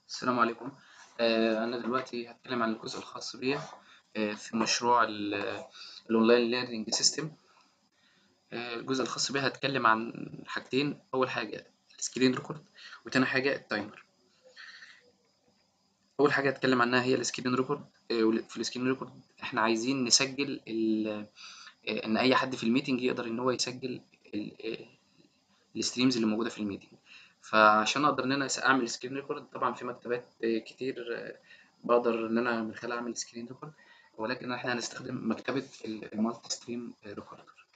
السلام عليكم آه، أنا دلوقتي هتكلم عن الجزء الخاص بيا آه، في مشروع الأونلاين ليرنينج سيستم الجزء الخاص بيا هتكلم عن حاجتين أول حاجة السكرين ريكورد وتاني حاجة التايمر أول حاجة هتكلم عنها هي السكرين ريكورد في السكرين ريكورد إحنا عايزين نسجل آه، إن أي حد في الميتنج يقدر إن هو يسجل الستريمز اللي موجودة في الميتنج فعشان اقدر ان انا اعمل سكرين ريكورد طبعا في مكتبات كتير بقدر ان انا من خلالها اعمل سكرين ريكورد ولكن احنا هنستخدم مكتبة المالتي ستريم ريكوردر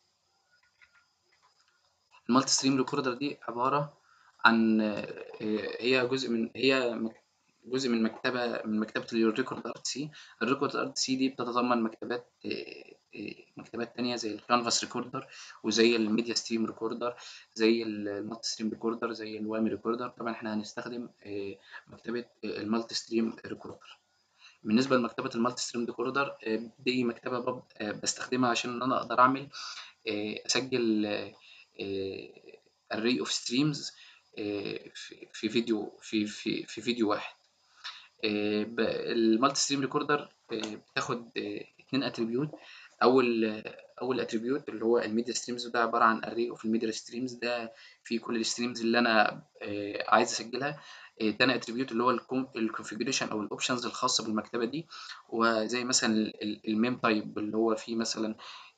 المالتي ستريم ريكوردر دي عبارة عن هي جزء من هي جزء من مكتبة من مكتبة الريكورد ار سي الريكورد ار سي دي بتتضمن مكتبات مكتبات تانية زي الكانفاس ريكوردر وزي الميديا ستريم ريكوردر زي المالتي ستريم ريكوردر زي الوامي ريكوردر طبعا احنا هنستخدم مكتبة المالتي ستريم ريكوردر بالنسبة لمكتبة المالتي ستريم ريكوردر دي مكتبة بستخدمها عشان ان انا اقدر اعمل اسجل array of streams في فيديو في في في فيديو واحد المالتي ستريم ريكوردر بتاخد اتنين اتريبيوت اول اول اتريبيوت اللي هو الميديا ستريمز ده عباره عن اري اوف الميديا ستريمز ده في كل الستريمز اللي انا عايز اسجلها تاني اتريبيوت اللي هو الكونفيجريشن او الاوبشنز الخاصه بالمكتبه دي وزي مثلا الميم تايب اللي هو فيه مثلا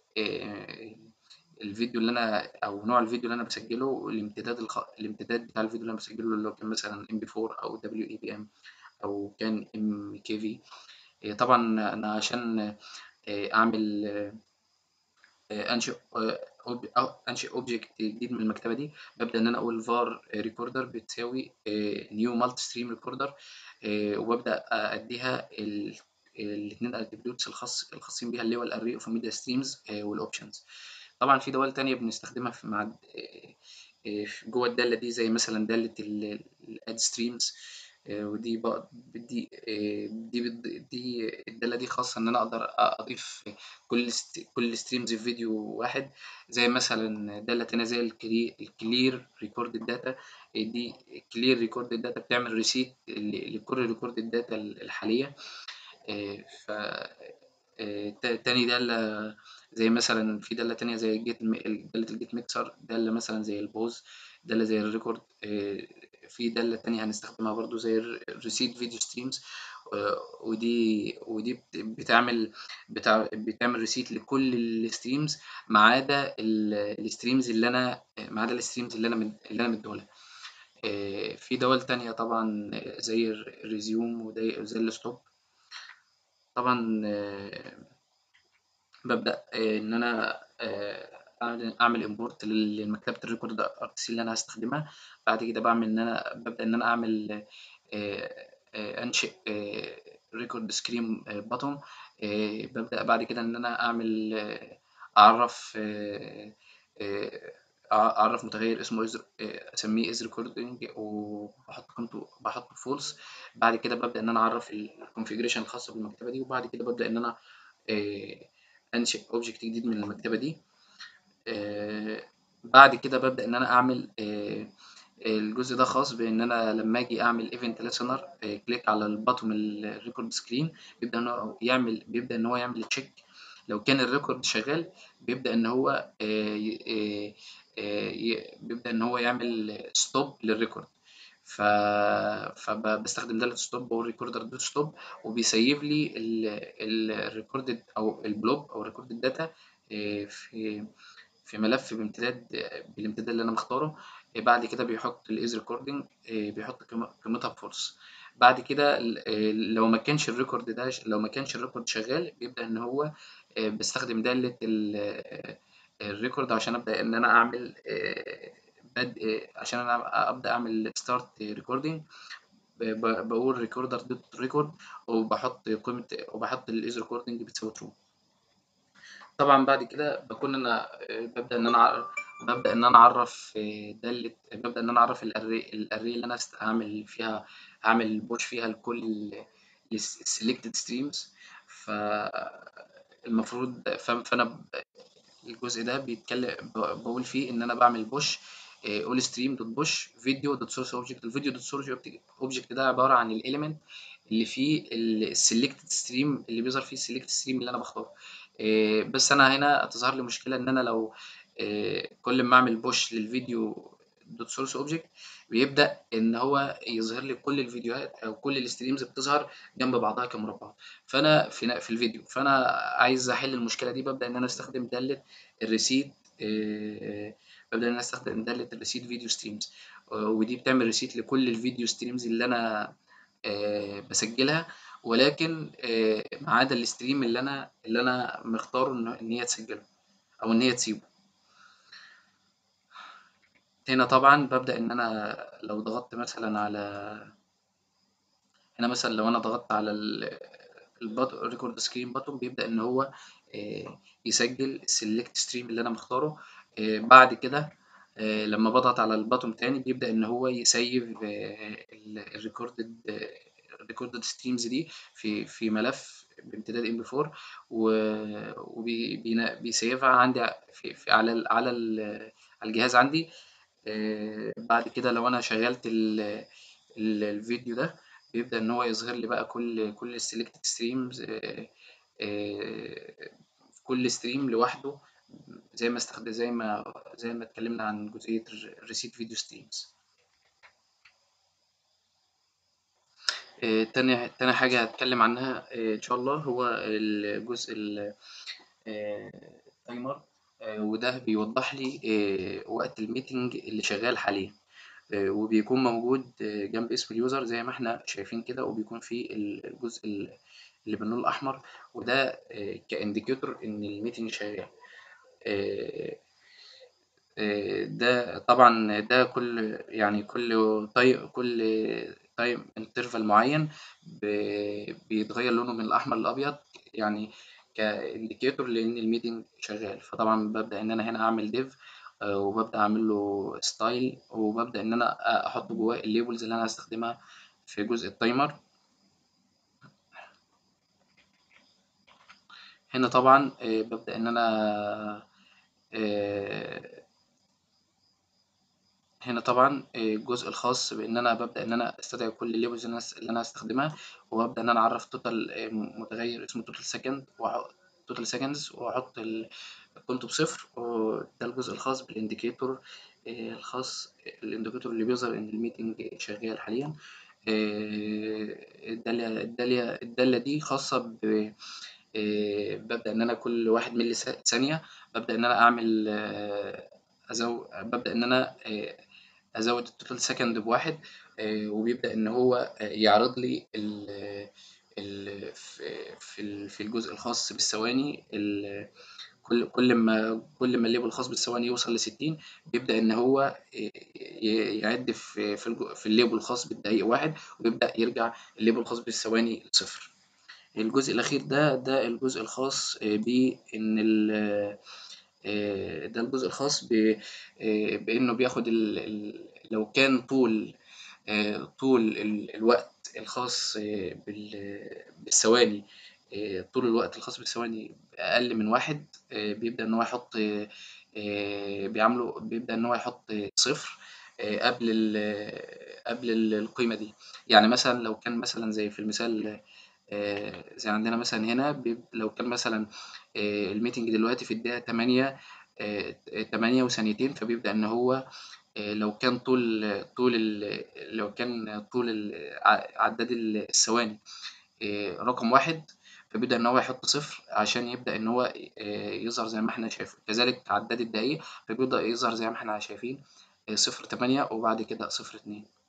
الفيديو اللي انا او نوع الفيديو اللي انا بسجله الامتداد الخ... الامتداد بتاع الفيديو اللي انا بسجله اللي هو كان مثلا ام بي 4 او دبليو اي بي ام او كان ام كي في طبعا انا عشان اعمل انشئ انشئ اوبجكت جديد من المكتبه دي ببدا ان انا اقول var ريكوردر بتساوي نيو مالتي ستريم ريكوردر وببدا اديها الاثنين اتريبيوتس الخاص الخاصين بيها اللي هو الاري اوف ميديا ستريمز والاوبشنز طبعا في دوال تانية بنستخدمها في مع جوه الداله دي زي مثلا داله الاد ستريمز ودي بقى دي دي دي الداله دي خاصه ان انا اقدر اضيف كل كل ستريمز في فيديو واحد زي مثلا داله تانية زي الكلير ريكورد الداتا دي كلير ريكورد الداتا بتعمل ريسيت لكل ريكورد الداتا الحاليه ف تاني دالة زي مثلا في دالة تانية زي الجيت دالة الجيت ميكسر دالة مثلا زي البوز دالة زي الريكورد في دالة تانية هنستخدمها برضو زي الريسيت فيديو ستريمز ودي ودي بتعمل بتع... بتعمل ريسيت لكل الستريمز ما عدا الستريمز اللي انا ما عدا الستريمز اللي انا اللي انا مديهولها في دول تانية طبعا زي الريزيوم وزي الستوب طبعا ببدأ ان انا اعمل امبورت لمكتبه الريكورد ار سي اللي انا هستخدمها بعد كده بعمل ان انا ببدا ان انا اعمل انشئ ريكورد سكرين باتون ببدا بعد كده ان انا اعمل اعرف اعرف متغير اسمه إز اسميه از ريكوردنج وبحط قيمته بحطه فولس بعد كده ببدا ان انا اعرف الكونفيجريشن الخاصه بالمكتبه دي وبعد كده ببدا ان انا انشئ اوبجكت جديد من المكتبه دي آه بعد كده ببدأ إن أنا أعمل آه الجزء ده خاص بإن أنا لما أجي أعمل ايفنت ليسنر آه كليك على الباتوم الريكورد سكرين بيبدأ إن هو يعمل بيبدأ إن هو يعمل تشيك لو كان الريكورد شغال بيبدأ إن هو بيبدأ إن هو يعمل ستوب للريكورد ف... فبستخدم دالة ستوب بقول ريكوردر دوت ستوب وبيسيب لي الريكوردد أو البلوب أو ريكوردد داتا في في ملف بامتداد بالامتداد اللي انا مختاره بعد كده بيحط الايز ريكوردنج بيحط قيمتها بفولس بعد كده لو ما كانش الريكورد ده لو ما كانش الريكورد شغال بيبدا ان هو بستخدم داله الريكورد عشان ابدا ان انا اعمل بدء عشان انا ابدا اعمل ستارت ريكوردنج بقول ريكوردر دوت ريكورد وبحط قيمه وبحط الايز ريكوردنج بتساوي ترو طبعا بعد كده بكون انا ببدا ان انا ببدا ان انا اعرف داله ببدا ان انا اعرف الاري الاري اللي انا هعمل فيها هعمل بوش فيها لكل السيلكتد ستريمز فالمفروض فانا الجزء ده بيتكلم بقول فيه ان انا بعمل بوش اول ستريم دوت بوش فيديو دوت سورس اوبجكت الفيديو دوت سورس اوبجكت ده عباره عن الاليمنت اللي فيه السيلكتد ستريم اللي بيظهر فيه السيلكتد ستريم اللي انا بختاره آه، بس انا هنا هتظهر لي مشكله ان انا لو آه، كل ما اعمل بوش للفيديو دوت سورس اوبجكت بيبدا ان هو يظهر لي كل الفيديوهات او كل الستريمز بتظهر جنب بعضها كمربعات فانا في في الفيديو فانا عايز احل المشكله دي ببدا ان انا استخدم داله الريسيت آه، ببدا ان انا استخدم داله الريسيت فيديو ستريمز ودي بتعمل ريسيت لكل الفيديو ستريمز اللي انا آه، بسجلها ولكن آه، ما عدا الستريم اللي انا اللي انا مختاره ان هي تسجله او ان هي تسيبه هنا طبعا ببدأ ان انا لو ضغطت مثلا على هنا مثلا لو انا ضغطت على الريكورد سكرين باتون بيبدأ ان هو آه، يسجل السلكت ستريم اللي انا مختاره بعد كده لما بضغط على الباتون تاني بيبدأ ان هو يسيف الريكوردد الريكوردد ستريمز دي في في ملف بامتداد ام بي 4 وبيسيفها عندي في, في على على الجهاز عندي آه، بعد كده لو انا شغلت الفيديو ده بيبدأ ان هو يظهر لي بقى كل كل السيلكتد ستريمز آه، آه، كل ستريم لوحده زي ما استخدم زي ما زي ما اتكلمنا عن جزئية الريسيت فيديو ستريمز آه، تاني تاني حاجة هتكلم عنها آه، إن شاء الله هو الجزء التايمر آه، وده بيوضح لي وقت الميتنج اللي شغال حاليا وبيكون موجود جنب اسم اليوزر زي ما احنا شايفين كده وبيكون فيه الجزء اللي باللون الأحمر وده كانديكيتور إن الميتنج شغال ده طبعا ده كل يعني كل طي كل تايم انترفال معين بيتغير لونه من الأحمر للأبيض يعني كانديكيتور لأن الميتنج شغال فطبعا ببدأ إن أنا هنا أعمل ديف آه، وببدأ أعمل له ستايل وببدأ إن أنا أحط جواه الليبلز اللي أنا هستخدمها في جزء التايمر هنا طبعا آه، ببدأ إن أنا آه، هنا طبعا آه، الجزء الخاص بان انا ببدا ان انا استدعي كل الليبلز اللي انا هستخدمها وابدا ان انا اعرف توتال آه، متغير اسمه توتال سكند توتال سكندز واحط كنت بصفر وده الجزء الخاص بالانديكيتور آه، الخاص الانديكيتور اللي بيظهر ان الميتنج شغال حاليا الدالة الدالة الدالة دي خاصة ب ببدأ إن أنا كل واحد ملي ثانية ببدأ إن أنا أعمل أزود ببدأ إن أنا ازود التوتال سكند بواحد آه، وبيبدا ان هو آه، يعرض لي ال في في الجزء الخاص بالثواني كل كل ما كل ما الليبل الخاص بالثواني يوصل ل 60 بيبدا ان هو آه، يعد في في الليبل الخاص بالدقيق واحد ويبدا يرجع الليبل الخاص بالثواني لصفر الجزء الاخير ده ده الجزء الخاص بان آه، ده الجزء الخاص آه، بإنه بياخد لو كان طول آه، طول الوقت الخاص بالثواني طول الوقت الخاص بالثواني أقل من واحد بيبدأ إن هو يحط بيعمله بيبدأ إن هو يحط صفر قبل قبل القيمة دي يعني مثلا لو كان مثلا زي في المثال زي عندنا مثلا هنا لو كان مثلا آه، الميتنج دلوقتي في الدقيقة تمانية آه، تمانية وثانيتين فبيبدأ إن هو آه، لو كان طول طول لو كان طول عداد الثواني رقم واحد فبيبدأ إن هو يحط صفر عشان يبدأ إن هو يظهر زي ما إحنا شايفين كذلك عداد الدقايق فبيبدأ يظهر زي ما إحنا شايفين صفر تمانية وبعد كده صفر اتنين